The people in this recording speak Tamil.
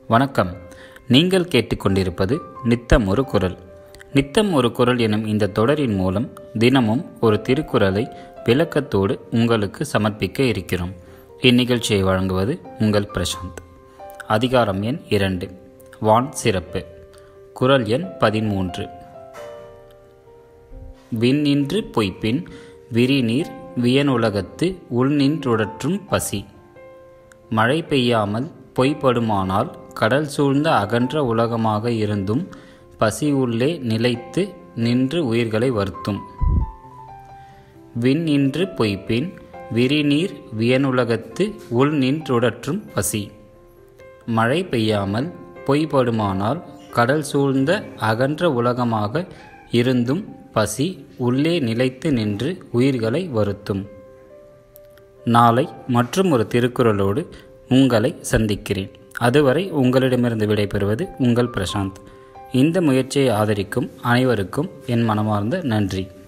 வணக்கம் நீங்கள் கேட்டுக்கொண்டிருப்பது நித்தம் ஒரு குரல் நித்தம் ஒரு குரல் எனும் இந்த தொடரின் மூலம் தினமும் ஒரு திருக்குறளை விளக்கத்தோடு உங்களுக்கு சமர்ப்பிக்க இருக்கிறோம் இந்நிகழ்ச்சியை வழங்குவது உங்கள் பிரசாந்த் அதிகாரம் எண் இரண்டு வான் சிறப்பு குரல் எண் பதிமூன்று விண்ணின்று பொய்ப்பின் விரிநீர் வியனுலகத்து உள்நின்றுடற்றும் பசி மழை பெய்யாமல் பொய்ப்படுமானால் கடல் சூழ்ந்த அகன்ற உலகமாக இருந்தும் பசி உள்ளே நிலைத்து நின்று உயிர்களை வருத்தும் விண் நின்று பொய்ப்பின் விரிநீர் வியனுலகத்து உள் நின்றுடற்றும் பசி மழை பெய்யாமல் பொய்ப்படுமானால் கடல் சூழ்ந்த அகன்ற உலகமாக இருந்தும் பசி உள்ளே நிலைத்து நின்று உயிர்களை வருத்தும் நாளை மற்றும் ஒரு திருக்குறளோடு உங்களை சந்திக்கிறேன் அதுவரை உங்களிடமிருந்து விடைபெறுவது உங்கள் பிரசாந்த் இந்த முயற்சியை ஆதரிக்கும் அனைவருக்கும் என் மனமார்ந்த நன்றி